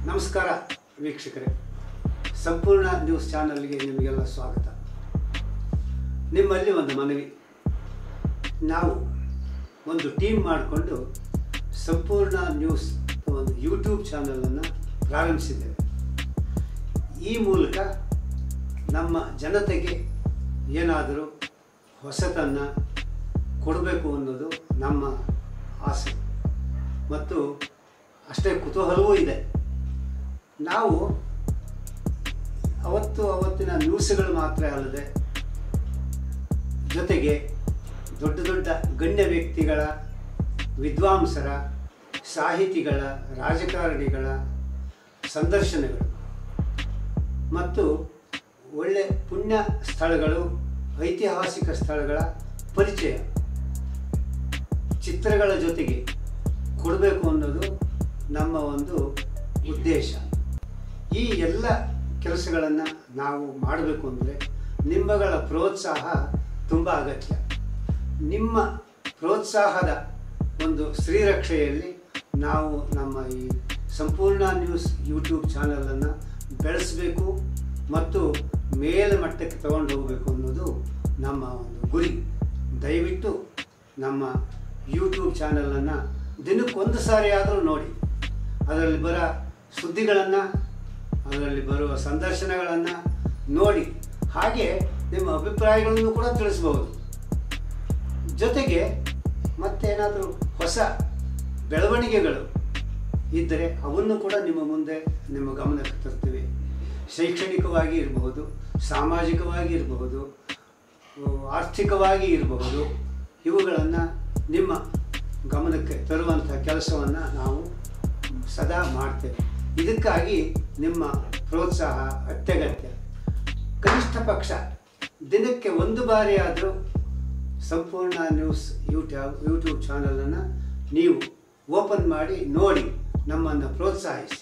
ನಮಸ್ಕಾರ ವೀಕ್ಷಕರೇ ಸಂಪೂರ್ಣ ನ್ಯೂಸ್ ಚಾನಲ್ಗೆ ನಿಮಗೆಲ್ಲ ಸ್ವಾಗತ ನಿಮ್ಮಲ್ಲಿ ಒಂದು ಮನವಿ ನಾವು ಒಂದು ಟೀಮ್ ಮಾಡಿಕೊಂಡು ಸಂಪೂರ್ಣ ನ್ಯೂಸ್ ಒಂದು ಯೂಟ್ಯೂಬ್ ಚಾನಲನ್ನು ಪ್ರಾರಂಭಿಸಿದ್ದೇವೆ ಈ ಮೂಲಕ ನಮ್ಮ ಜನತೆಗೆ ಏನಾದರೂ ಹೊಸತನ್ನು ಕೊಡಬೇಕು ಅನ್ನೋದು ನಮ್ಮ ಆಸೆ ಮತ್ತು ಅಷ್ಟೇ ಕುತೂಹಲವೂ ಇದೆ ನಾವು ಅವತ್ತು ಅವತ್ತಿನ ನ್ಯೂಸ್ಗಳು ಮಾತ್ರ ಅಲ್ಲದೆ ಜೊತೆಗೆ ದೊಡ್ಡ ದೊಡ್ಡ ಗಣ್ಯ ವ್ಯಕ್ತಿಗಳ ವಿದ್ವಾಂಸರ ಸಾಹಿತಿಗಳ ರಾಜಕಾರಣಿಗಳ ಸಂದರ್ಶನಗಳು ಮತ್ತು ಒಳ್ಳೆ ಪುಣ್ಯ ಸ್ಥಳಗಳು ಐತಿಹಾಸಿಕ ಸ್ಥಳಗಳ ಪರಿಚಯ ಚಿತ್ರಗಳ ಜೊತೆಗೆ ಕೊಡಬೇಕು ಅನ್ನೋದು ನಮ್ಮ ಒಂದು ಉದ್ದೇಶ ಈ ಎಲ್ಲ ಕೆಲಸಗಳನ್ನು ನಾವು ಮಾಡಬೇಕು ಅಂದರೆ ನಿಮ್ಮಗಳ ಪ್ರೋತ್ಸಾಹ ತುಂಬ ಅಗತ್ಯ ನಿಮ್ಮ ಪ್ರೋತ್ಸಾಹದ ಒಂದು ಶ್ರೀರಕ್ಷೆಯಲ್ಲಿ ನಾವು ನಮ್ಮ ಈ ಸಂಪೂರ್ಣ ನ್ಯೂಸ್ ಯೂಟ್ಯೂಬ್ ಚಾನಲನ್ನು ಬೆಳೆಸಬೇಕು ಮತ್ತು ಮೇಲ್ಮಟ್ಟಕ್ಕೆ ತಗೊಂಡು ಹೋಗಬೇಕು ಅನ್ನೋದು ನಮ್ಮ ಒಂದು ಗುರಿ ದಯವಿಟ್ಟು ನಮ್ಮ ಯೂಟ್ಯೂಬ್ ಚಾನಲನ್ನು ದಿನಕ್ಕೊಂದು ಸಾರಿ ಆದರೂ ನೋಡಿ ಅದರಲ್ಲಿ ಬರೋ ಸುದ್ದಿಗಳನ್ನು ಅದರಲ್ಲಿ ಬರುವ ಸಂದರ್ಶನಗಳನ್ನು ನೋಡಿ ಹಾಗೆ ನಿಮ್ಮ ಅಭಿಪ್ರಾಯಗಳನ್ನು ಕೂಡ ತಿಳಿಸ್ಬೋದು ಜೊತೆಗೆ ಮತ್ತೇನಾದರೂ ಹೊಸ ಬೆಳವಣಿಗೆಗಳು ಇದ್ದರೆ ಅವನ್ನು ಕೂಡ ನಿಮ್ಮ ಮುಂದೆ ನಿಮ್ಮ ಗಮನಕ್ಕೆ ತರ್ತೀವಿ ಶೈಕ್ಷಣಿಕವಾಗಿ ಇರಬಹುದು ಸಾಮಾಜಿಕವಾಗಿ ಇರಬಹುದು ಆರ್ಥಿಕವಾಗಿ ಇರಬಹುದು ಇವುಗಳನ್ನು ನಿಮ್ಮ ಗಮನಕ್ಕೆ ತರುವಂಥ ಕೆಲಸವನ್ನು ನಾವು ಸದಾ ಮಾಡ್ತೇವೆ ಇದಕ್ಕಾಗಿ ನಿಮ್ಮ ಪ್ರೋತ್ಸಾಹ ಅತ್ಯಗತ್ಯ ಕನಿಷ್ಠ ಪಕ್ಷ ದಿನಕ್ಕೆ ಒಂದು ಬಾರಿ ಆದರೂ ಸಂಪೂರ್ಣ ನ್ಯೂಸ್ ಯೂಟ್ಯೂಬ್ ಯೂಟ್ಯೂಬ್ ಚಾನಲನ್ನು ನೀವು ಓಪನ್ ಮಾಡಿ ನೋಡಿ ನಮ್ಮನ್ನು ಪ್ರೋತ್ಸಾಹಿಸಿ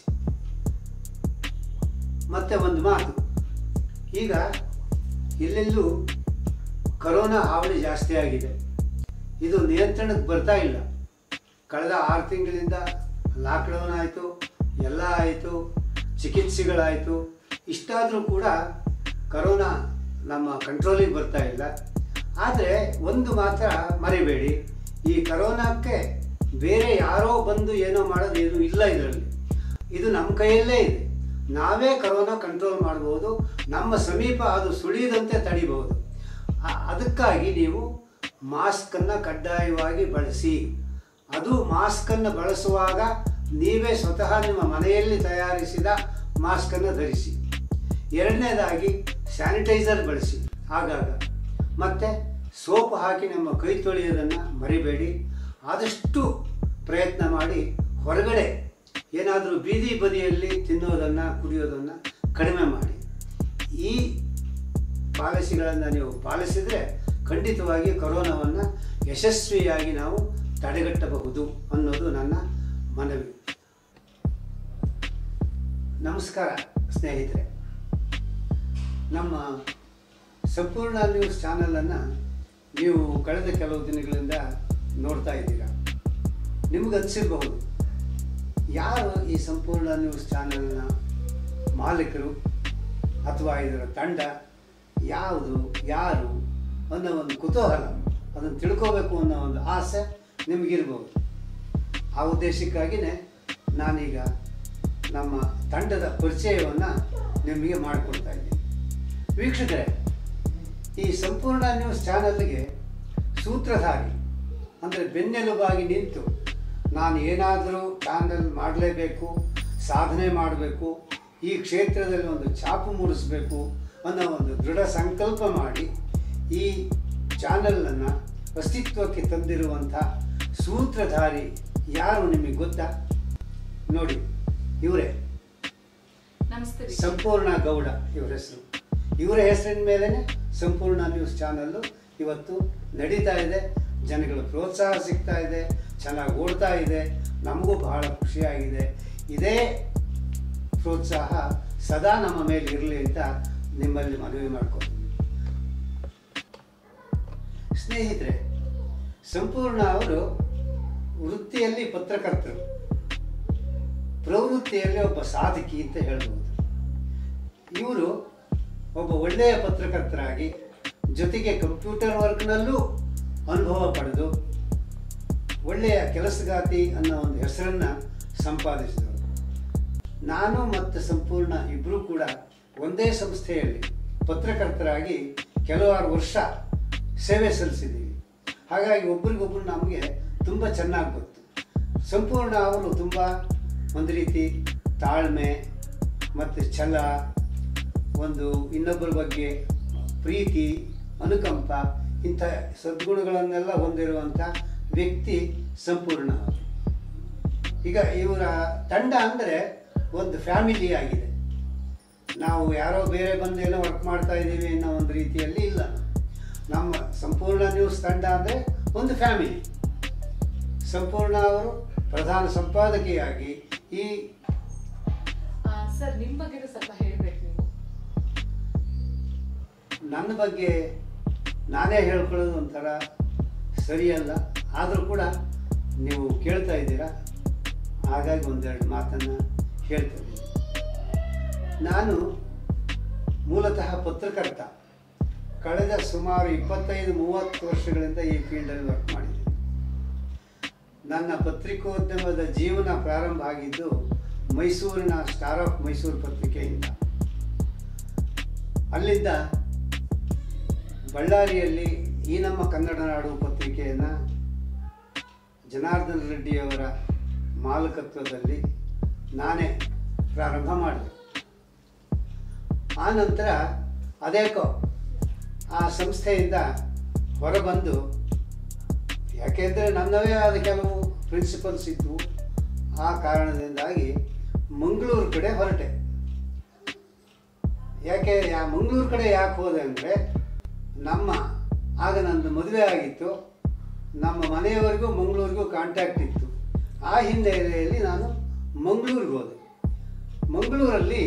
ಮತ್ತೆ ಒಂದು ಮಾತು ಈಗ ಎಲ್ಲೆಲ್ಲೂ ಕರೋನಾ ಹಾವಳಿ ಜಾಸ್ತಿ ಆಗಿದೆ ಇದು ನಿಯಂತ್ರಣಕ್ಕೆ ಬರ್ತಾ ಇಲ್ಲ ಕಳೆದ ಆರು ತಿಂಗಳಿಂದ ಲಾಕ್ಡೌನ್ ಆಯಿತು ಎಲ್ಲ ಆಯಿತು ಚಿಕಿತ್ಸೆಗಳಾಯಿತು ಇಷ್ಟಾದರೂ ಕೂಡ ಕರೋನಾ ನಮ್ಮ ಕಂಟ್ರೋಲಿಗೆ ಬರ್ತಾ ಇಲ್ಲ ಆದರೆ ಒಂದು ಮಾತ್ರ ಮರಿಬೇಡಿ ಈ ಕರೋನಾಕ್ಕೆ ಬೇರೆ ಯಾರೋ ಬಂದು ಏನೋ ಮಾಡೋದು ಏನು ಇಲ್ಲ ಇದರಲ್ಲಿ ಇದು ನಮ್ಮ ಕೈಯಲ್ಲೇ ಇದೆ ನಾವೇ ಕರೋನಾ ಕಂಟ್ರೋಲ್ ಮಾಡ್ಬೋದು ನಮ್ಮ ಸಮೀಪ ಅದು ಸುಳಿಯದಂತೆ ತಡಿಬಹುದು ಆ- ಅದಕ್ಕಾಗಿ ನೀವು ಮಾಸ್ಕನ್ನು ಕಡ್ಡಾಯವಾಗಿ ಬಳಸಿ ಅದು ಮಾಸ್ಕನ್ನು ಬಳಸುವಾಗ ನೀವೇ ಸ್ವತಃ ನಿಮ್ಮ ಮನೆಯಲ್ಲಿ ತಯಾರಿಸಿದ ಮಾಸ್ಕನ್ನು ಧರಿಸಿ ಎರಡನೇದಾಗಿ ಸ್ಯಾನಿಟೈಸರ್ ಬಳಸಿ ಆಗಾಗ ಮತ್ತು ಸೋಪ್ ಹಾಕಿ ನಮ್ಮ ಕೈ ತೊಳೆಯೋದನ್ನು ಮರಿಬೇಡಿ ಆದಷ್ಟು ಪ್ರಯತ್ನ ಮಾಡಿ ಹೊರಗಡೆ ಏನಾದರೂ ಬೀದಿ ಬದಿಯಲ್ಲಿ ತಿನ್ನೋದನ್ನು ಕುಡಿಯೋದನ್ನು ಕಡಿಮೆ ಮಾಡಿ ಈ ಪಾಲಿಸಿಗಳನ್ನು ನೀವು ಪಾಲಿಸಿದರೆ ಖಂಡಿತವಾಗಿ ಕರೋನಾವನ್ನು ಯಶಸ್ವಿಯಾಗಿ ನಾವು ತಡೆಗಟ್ಟಬಹುದು ಅನ್ನೋದು ನನ್ನ ಮನವಿ ನಮಸ್ಕಾರ ಸ್ನೇಹಿತರೆ ನಮ್ಮ ಸಂಪೂರ್ಣ ನ್ಯೂಸ್ ಚಾನಲನ್ನು ನೀವು ಕಳೆದ ಕೆಲವು ದಿನಗಳಿಂದ ನೋಡ್ತಾ ಇದ್ದೀರಾ ನಿಮಗನ್ಸಿರಬಹುದು ಯಾರು ಈ ಸಂಪೂರ್ಣ ನ್ಯೂಸ್ ಚಾನಲ್ನ ಮಾಲೀಕರು ಅಥವಾ ಇದರ ತಂಡ ಯಾವುದು ಯಾರು ಅನ್ನೋ ಒಂದು ಕುತೂಹಲ ಅದನ್ನು ತಿಳ್ಕೋಬೇಕು ಅನ್ನೋ ಒಂದು ಆಸೆ ನಿಮಗಿರ್ಬೋದು ಆ ಉದ್ದೇಶಕ್ಕಾಗಿಯೇ ನಾನೀಗ ನಮ್ಮ ತಂಡದ ಪರಿಚಯವನ್ನು ನಿಮಗೆ ಮಾಡಿಕೊಡ್ತಾ ಇದ್ದೀನಿ ವೀಕ್ಷಕರೇ ಈ ಸಂಪೂರ್ಣ ನ್ಯೂಸ್ ಚಾನಲ್ಗೆ ಸೂತ್ರಧಾರಿ ಅಂದರೆ ಬೆನ್ನೆಲುಬಾಗಿ ನಿಂತು ನಾನು ಏನಾದರೂ ಚಾನಲ್ ಮಾಡಲೇಬೇಕು ಸಾಧನೆ ಮಾಡಬೇಕು ಈ ಕ್ಷೇತ್ರದಲ್ಲಿ ಒಂದು ಛಾಪು ಮೂಡಿಸಬೇಕು ಅನ್ನೋ ಒಂದು ದೃಢ ಸಂಕಲ್ಪ ಮಾಡಿ ಈ ಚಾನಲನ್ನು ಅಸ್ತಿತ್ವಕ್ಕೆ ತಂದಿರುವಂಥ ಸೂತ್ರಧಾರಿ ಯಾರು ನಿಮಗೆ ಗೊತ್ತಾ ನೋಡಿ ಇವರೇ ನಮಸ್ತೆ ವೀಕ್ಷಕ. ಸಂಪೂರ್ಣ ಗೌಡ ಇವರ ಹೆಸರು ಇವರ ಹೆಸರಿನ ಮೇಲೇ ಸಂಪೂರ್ಣ ನ್ಯೂಸ್ ಚಾನಲ್ಲು ಇವತ್ತು ನಡೀತಾ ಇದೆ ಜನಗಳ ಪ್ರೋತ್ಸಾಹ ಸಿಗ್ತಾ ಇದೆ ಚೆನ್ನಾಗಿ ಓಡ್ತಾ ಇದೆ ನಮಗೂ ಬಹಳ ಖುಷಿಯಾಗಿದೆ ಇದೇ ಪ್ರೋತ್ಸಾಹ ಸದಾ ನಮ್ಮ ಮೇಲೆ ಇರಲಿ ಅಂತ ನಿಮ್ಮಲ್ಲಿ ಮನವಿ ಮಾಡ್ಕೊತೀನಿ ಸ್ನೇಹಿತರೆ ಸಂಪೂರ್ಣ ಅವರು ವೃತ್ತಿಯಲ್ಲಿ ಪತ್ರಕರ್ತರು ಪ್ರವೃತ್ತಿ ಪ್ರವೃತ್ತಿಯಲ್ಲಿ ಒಬ್ಬ ಸಾಧಕಿ ಅಂತ ಹೇಳ್ಬೋದು ಇವರು ಒಬ್ಬ ಒಳ್ಳೆಯ ಪತ್ರಕರ್ತರಾಗಿ ಜೊತೆಗೆ ಕಂಪ್ಯೂಟರ್ ವರ್ಕ್ನಲ್ಲೂ ಅನುಭವ ಪಡೆದು ಒಳ್ಳೆಯ ಕೆಲಸಗಾತಿ ಅನ್ನೋ ಒಂದು ಹೆಸರನ್ನು ಸಂಪಾದಿಸಿದವರು ನಾನು ಮತ್ತು ಸಂಪೂರ್ಣ ಇಬ್ಬರೂ ಕೂಡ ಒಂದೇ ಸಂಸ್ಥೆಯಲ್ಲಿ ಪತ್ರಕರ್ತರಾಗಿ ಕೆಲವಾರು ವರ್ಷ ಸೇವೆ ಸಲ್ಲಿಸಿದ್ದೀವಿ ಹಾಗಾಗಿ ಒಬ್ರಿಗೊಬ್ರು ನಮಗೆ ತುಂಬ ಚೆನ್ನಾಗಿ ಗೊತ್ತು ಸಂಪೂರ್ಣ ಅವರು ತುಂಬ ಒಂದು ರೀತಿ ತಾಳ್ಮೆ ಮತ್ತು ಛಲ ಒಂದು ಇನ್ನೊಬ್ಬರ ಬಗ್ಗೆ ಪ್ರೀತಿ ಅನುಕಂಪ ಇಂಥ ಸದ್ಗುಣಗಳನ್ನೆಲ್ಲ ಹೊಂದಿರುವಂಥ ವ್ಯಕ್ತಿ ಸಂಪೂರ್ಣ ಅವರು ಈಗ ಇವರ ತಂಡ ಅಂದರೆ ಒಂದು ಫ್ಯಾಮಿಲಿ ಆಗಿದೆ ನಾವು ಯಾರೋ ಬೇರೆ ಬಂದು ಏನೋ ವರ್ಕ್ ಮಾಡ್ತಾ ಇದ್ದೀವಿ ಅನ್ನೋ ಒಂದು ರೀತಿಯಲ್ಲಿ ಇಲ್ಲ ನಮ್ಮ ಸಂಪೂರ್ಣ ನ್ಯೂಸ್ ತಂಡ ಅಂದರೆ ಒಂದು ಫ್ಯಾಮಿಲಿ ಸಂಪೂರ್ಣ ಅವರು ಪ್ರಧಾನ ಸಂಪಾದಕಿಯಾಗಿ ಈ ಆ, ಸರ್ ನಿಮ್ಮ ಬಗ್ಗೆ ಸ್ವಲ್ಪ ಹೇಳ್ಬೇಕು ನೀವು ನನ್ನ ಬಗ್ಗೆ ನಾನೇ ಹೇಳ್ಕೊಳ್ಳೋದು ಒಂಥರ ಸರಿಯಲ್ಲ ಆದರೂ ಕೂಡ ನೀವು ಕೇಳ್ತಾ ಇದ್ದೀರಾ ಹಾಗಾಗಿ ಒಂದೆರಡು ಮಾತನ್ನು ಹೇಳ್ತಾ ಇದ್ದೀನಿ ನಾನು ಮೂಲತಃ ಪತ್ರಕರ್ತ ಕಳೆದ ಸುಮಾರು ಇಪ್ಪತ್ತೈದು ಮೂವತ್ತು ವರ್ಷಗಳಿಂದ ಈ ಫೀಲ್ಡಲ್ಲಿ ವರ್ಕ್ ಮಾಡಿದ್ದೀನಿ ನನ್ನ ಪತ್ರಿಕೋದ್ಯಮದ ಜೀವನ ಪ್ರಾರಂಭ ಆಗಿದ್ದು ಮೈಸೂರಿನ ಸ್ಟಾರ್ ಆಫ್ ಮೈಸೂರು ಪತ್ರಿಕೆಯಿಂದ ಅಲ್ಲಿಂದ ಬಳ್ಳಾರಿಯಲ್ಲಿ ಈ ನಮ್ಮ ಕನ್ನಡ ನಾಡು ಪತ್ರಿಕೆಯನ್ನು ಜನಾರ್ದನ್ ರೆಡ್ಡಿಯವರ ಮಾಲಕತ್ವದಲ್ಲಿ ನಾನೇ ಪ್ರಾರಂಭ ಮಾಡಿದೆ ಆ ನಂತರ ಅದೇಕೋ ಆ ಸಂಸ್ಥೆಯಿಂದ ಹೊರಬಂದು ಯಾಕೆಂದರೆ ನನ್ನವೇ ಆದ ಕೆಲವು ಪ್ರಿನ್ಸಿಪಲ್ಸ್ ಇದ್ದವು ಆ ಕಾರಣದಿಂದಾಗಿ ಮಂಗಳೂರು ಕಡೆ ಹೊರಟೆ ಯಾಕೆ ಯಾ ಮಂಗಳೂರು ಕಡೆ ಯಾಕೆ ಹೋದೆ ಅಂದರೆ ನಮ್ಮ ಆಗ ನಂದು ಮದುವೆ ಆಗಿತ್ತು ನಮ್ಮ ಮನೆಯವರಿಗೂ ಮಂಗಳೂರಿಗೂ ಕಾಂಟ್ಯಾಕ್ಟ್ ಇತ್ತು ಆ ಹಿನ್ನೆಲೆಯಲ್ಲಿ ನಾನು ಮಂಗಳೂರಿಗೆ ಹೋದೆ ಮಂಗಳೂರಲ್ಲಿ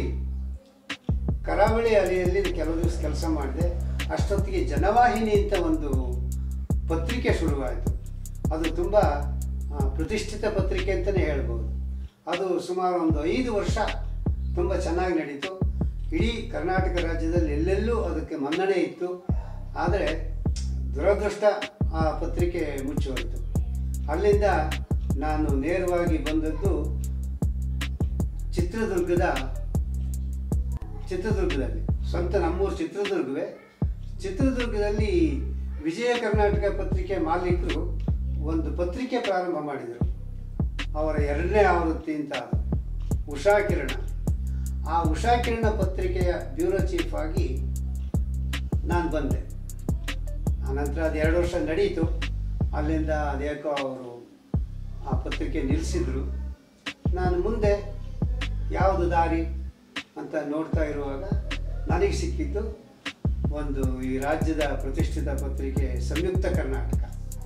ಕರಾವಳಿ ಅಲೆಯಲ್ಲಿ ಕೆಲವು ದಿವಸ ಕೆಲಸ ಮಾಡಿದೆ ಅಷ್ಟೊತ್ತಿಗೆ ಜನವಾಹಿನಿ ಅಂತ ಒಂದು ಪತ್ರಿಕೆ ಶುರುವಾಯಿತು ಅದು ತುಂಬ ಆ, ಪ್ರತಿಷ್ಠಿತ ಪತ್ರಿಕೆ ಅಂತಲೇ ಹೇಳ್ಬೋದು ಅದು ಸುಮಾರು ಒಂದು ಐದು ವರ್ಷ ತುಂಬ ಚೆನ್ನಾಗಿ ನಡೀತು ಇಡೀ ಕರ್ನಾಟಕ ರಾಜ್ಯದಲ್ಲಿ ಎಲ್ಲೆಲ್ಲೂ ಅದಕ್ಕೆ ಮನ್ನಣೆ ಇತ್ತು ಆದರೆ ದುರದೃಷ್ಟ ಆ ಪತ್ರಿಕೆ ಮುಚ್ಚೋಯಿತು ಅಲ್ಲಿಂದ ನಾನು ನೇರವಾಗಿ ಬಂದದ್ದು ಚಿತ್ರದುರ್ಗದ ಚಿತ್ರದುರ್ಗದಲ್ಲಿ ಸ್ವಂತ ನಮ್ಮೂರು ಚಿತ್ರದುರ್ಗವೇ ಚಿತ್ರದುರ್ಗದಲ್ಲಿ ವಿಜಯ ಕರ್ನಾಟಕ ಪತ್ರಿಕೆ ಮಾಲೀಕರು ಒಂದು ಪತ್ರಿಕೆ ಪ್ರಾರಂಭ ಮಾಡಿದರು ಅವರ ಎರಡನೇ ಆವೃತ್ತಿ ಅಂತ ಅದು ಉಷಾ ಕಿರಣ ಆ ಉಷಾ ಕಿರಣ ಪತ್ರಿಕೆಯ ಬ್ಯೂರೋ ಚೀಫ್ ಆಗಿ ನಾನು ಬಂದೆ ಆನಂತರ ಅದು ಎರಡು ವರ್ಷ ನಡೀತು ಅಲ್ಲಿಂದ ಅದೇಕೋ ಅವರು ಆ ಪತ್ರಿಕೆ ನಿಲ್ಲಿಸಿದ್ರು ನಾನು ಮುಂದೆ ಯಾವುದು ದಾರಿ ಅಂತ ನೋಡ್ತಾ ಇರುವಾಗ ನನಗೆ ಸಿಕ್ಕಿದ್ದು ಒಂದು ಈ ರಾಜ್ಯದ ಪ್ರತಿಷ್ಠಿತ ಪತ್ರಿಕೆ ಸಂಯುಕ್ತ ಕರ್ನಾಟಕ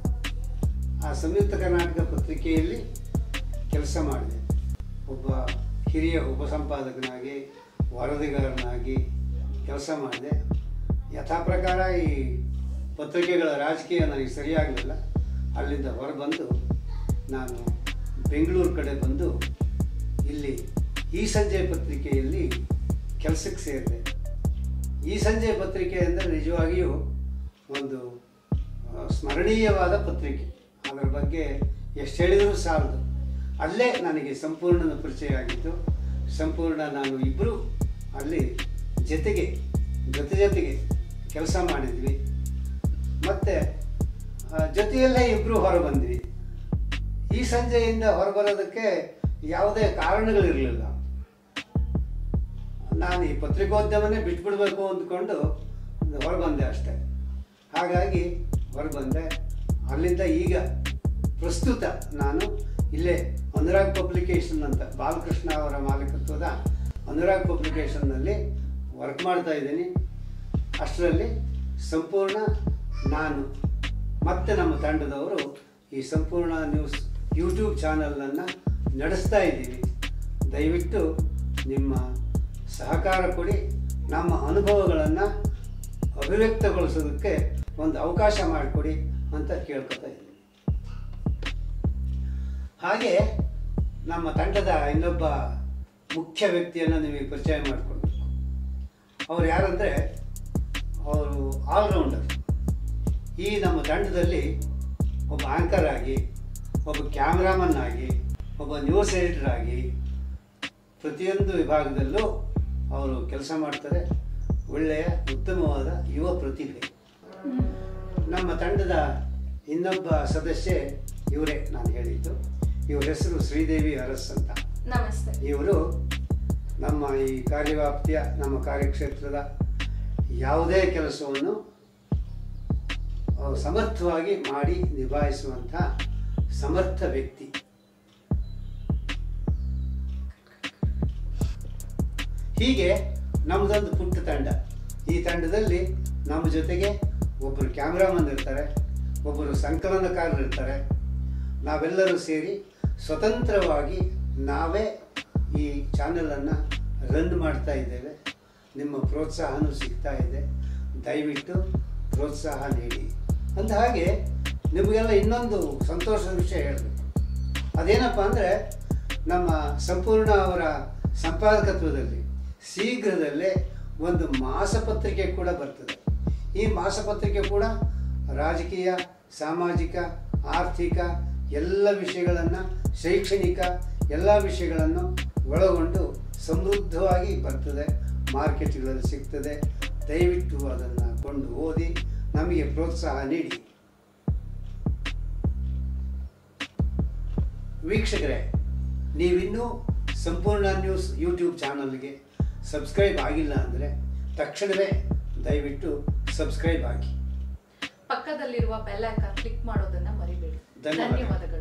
ಆ ಸಂಯುಕ್ತ ಕರ್ನಾಟಕ ಪತ್ರಿಕೆಯಲ್ಲಿ ಕೆಲಸ ಮಾಡಿದೆ ಒಬ್ಬ ಹಿರಿಯ ಉಪಸಂಪಾದಕನಾಗಿ ವರದಿಗಾರನಾಗಿ ಕೆಲಸ ಮಾಡಿದೆ ಯಥಾ ಪ್ರಕಾರ ಈ ಪತ್ರಿಕೆಗಳ ರಾಜಕೀಯ ನನಗೆ ಸರಿಯಾಗಲಿಲ್ಲ ಅಲ್ಲಿಂದ ಹೊರಬಂದು ನಾನು ಬೆಂಗಳೂರು ಕಡೆ ಬಂದು ಇಲ್ಲಿ ಈ ಸಂಜೆ ಪತ್ರಿಕೆಯಲ್ಲಿ ಕೆಲಸಕ್ಕೆ ಸೇರಿದೆ ಈ ಸಂಜೆ ಪತ್ರಿಕೆ ಅಂದರೆ ನಿಜವಾಗಿಯೂ ಒಂದು ಆ, ಸ್ಮರಣೀಯವಾದ ಪತ್ರಿಕೆ ಅದರ ಬಗ್ಗೆ ಎಷ್ಟು ಹೇಳಿದರೂ ಸಾಲದು ಅಲ್ಲೇ ನನಗೆ ಸಂಪೂರ್ಣನ ಪರಿಚಯ ಆಗಿದ್ದು ಸಂಪೂರ್ಣ ನಾನು ಇಬ್ಬರು ಅಲ್ಲಿ ಜೊತೆಗೆ ಜೊತೆ ಜೊತೆಗೆ ಕೆಲಸ ಮಾಡಿದ್ವಿ ಮತ್ತು ಜೊತೆಯಲ್ಲೇ ಇಬ್ಬರು ಹೊರಬಂದ್ವಿ ಈ ಸಂಜೆಯಿಂದ ಹೊರಬರೋದಕ್ಕೆ ಯಾವುದೇ ಕಾರಣಗಳಿರಲಿಲ್ಲ ನಾನು ಈ ಪತ್ರಿಕೋದ್ಯಮನೇ ಬಿಟ್ಬಿಡ್ಬೇಕು ಅಂದ್ಕೊಂಡು ಹೊರಬಂದೆ ಅಷ್ಟೆ ಹಾಗಾಗಿ ಹೊರಬಂದೆ ಅಲ್ಲಿಂದ ಈಗ ಪ್ರಸ್ತುತ ನಾನು ಇಲ್ಲೇ ಅನುರಾಗ್ ಪಬ್ಲಿಕೇಶನ್ ಅಂತ ಬಾಲಕೃಷ್ಣ ಅವರ ಮಾಲೀಕತ್ವದ ಅನುರಾಗ್ ಪಬ್ಲಿಕೇಶನ್ನಲ್ಲಿ ವರ್ಕ್ ಮಾಡ್ತಾ ಇದ್ದೀನಿ ಅಷ್ಟರಲ್ಲಿ ಸಂಪೂರ್ಣ ನಾನು ಮತ್ತು ನಮ್ಮ ತಂಡದವರು ಈ ಸಂಪೂರ್ಣ ನ್ಯೂಸ್ ಯೂಟ್ಯೂಬ್ ಚಾನಲನ್ನು ನಡೆಸ್ತಾ ಇದ್ದೀವಿ ದಯವಿಟ್ಟು ನಿಮ್ಮ ಸಹಕಾರ ಕೊಡಿ ನಮ್ಮ ಅನುಭವಗಳನ್ನು ಅಭಿವ್ಯಕ್ತಗೊಳಿಸೋದಕ್ಕೆ ಒಂದು ಅವಕಾಶ ಮಾಡಿಕೊಡಿ ಅಂತ ಕೇಳ್ಕೊತಾ ಇದ್ದೀನಿ ಹಾಗೆ ನಮ್ಮ ತಂಡದ ಇನ್ನೊಬ್ಬ ಮುಖ್ಯ ವ್ಯಕ್ತಿಯನ್ನು ನಿಮಗೆ ಪರಿಚಯ ಮಾಡಿಕೊಡ್ಬೇಕು ಅವ್ರು ಯಾರಂದರೆ ಅವರು ಆಲ್ರೌಂಡರ್ ಈ ನಮ್ಮ ತಂಡದಲ್ಲಿ ಒಬ್ಬ ಆ್ಯಂಕರ್ ಆಗಿ ಒಬ್ಬ ಕ್ಯಾಮ್ರಾಮನ್ ಆಗಿ ಒಬ್ಬ ನ್ಯೂಸ್ ಎಡಿಟರ್ ಆಗಿ ಪ್ರತಿಯೊಂದು ವಿಭಾಗದಲ್ಲೂ ಅವರು ಕೆಲಸ ಮಾಡ್ತಾರೆ ಒಳ್ಳೆಯ ಉತ್ತಮವಾದ ಯುವ ಪ್ರತಿಭೆ ನಮ್ಮ ತಂಡದ ಇನ್ನೊಬ್ಬ ಸದಸ್ಯೆ ಇವರೇ ನಾನು ಹೇಳಿದ್ದು ಇವ್ರ ಹೆಸರು ಶ್ರೀದೇವಿ ಅರಸ್ ಅಂತ ನಮಸ್ತೆ ಇವರು ನಮ್ಮ ಈ ಕಾರ್ಯವ್ಯಾಪ್ತಿಯ ನಮ್ಮ ಕಾರ್ಯಕ್ಷೇತ್ರದ ಯಾವುದೇ ಕೆಲಸವನ್ನು ಅವರು ಸಮರ್ಥವಾಗಿ ಮಾಡಿ ನಿಭಾಯಿಸುವಂಥ ಸಮರ್ಥ ವ್ಯಕ್ತಿ ಹೀಗೆ ನಮ್ಮದೊಂದು ಪುಟ್ಟ ತಂಡ ಈ ತಂಡದಲ್ಲಿ ನಮ್ಮ ಜೊತೆಗೆ ಒಬ್ಬರು ಕ್ಯಾಮ್ರಾಮನ್ ಇರ್ತಾರೆ ಒಬ್ಬರು ಸಂಕಲನಕಾರರು ಇರ್ತಾರೆ ನಾವೆಲ್ಲರೂ ಸೇರಿ ಸ್ವತಂತ್ರವಾಗಿ ನಾವೇ ಈ ಚಾನಲನ್ನು ರನ್ ಮಾಡ್ತಾ ಇದ್ದೇವೆ ನಿಮ್ಮ ಪ್ರೋತ್ಸಾಹನೂ ಸಿಗ್ತಾ ಇದೆ ದಯವಿಟ್ಟು ಪ್ರೋತ್ಸಾಹ ನೀಡಿ ಅಂದ ಹಾಗೆ ನಿಮಗೆಲ್ಲ ಇನ್ನೊಂದು ಸಂತೋಷದ ವಿಷಯ ಹೇಳಬೇಕು ಅದೇನಪ್ಪ ಅಂದರೆ ನಮ್ಮ ಸಂಪೂರ್ಣ ಅವರ ಸಂಪಾದಕತ್ವದಲ್ಲಿ ಶೀಘ್ರದಲ್ಲೇ ಒಂದು ಮಾಸಪತ್ರಿಕೆ ಕೂಡ ಬರ್ತದೆ ಈ ಮಾಸಪತ್ರಿಕೆ ಕೂಡ ರಾಜಕೀಯ ಸಾಮಾಜಿಕ ಆರ್ಥಿಕ ಎಲ್ಲ ವಿಷಯಗಳನ್ನು ಶೈಕ್ಷಣಿಕ ಎಲ್ಲ ವಿಷಯಗಳನ್ನು ಒಳಗೊಂಡು ಸಮೃದ್ಧವಾಗಿ ಬರ್ತದೆ ಮಾರ್ಕೆಟ್ಗಳಲ್ಲಿ ಸಿಗ್ತದೆ ದಯವಿಟ್ಟು ಅದನ್ನು ಕೊಂಡು ಓದಿ ನಮಗೆ ಪ್ರೋತ್ಸಾಹ ನೀಡಿ ವೀಕ್ಷಕರೇ ನೀವಿನ್ನೂ ಸಂಪೂರ್ಣ ನ್ಯೂಸ್ ಯೂಟ್ಯೂಬ್ ಚಾನಲ್ಗೆ ಸಬ್ಸ್ಕ್ರೈಬ್ ಆಗಿಲ್ಲ ಅಂದರೆ ತಕ್ಷಣವೇ ದಯವಿಟ್ಟು ಸಬ್ಸ್ಕ್ರೈಬ್ ಆಗಿ ಪಕ್ಕದಲ್ಲಿರುವ ಬೆಲ್ ಐಕಾನ್ ಕ್ಲಿಕ್ ಮಾಡೋದನ್ನ ಮರಿಬೇಡಿ ಧನ್ಯವಾದ. ಧನ್ಯವಾದಗಳು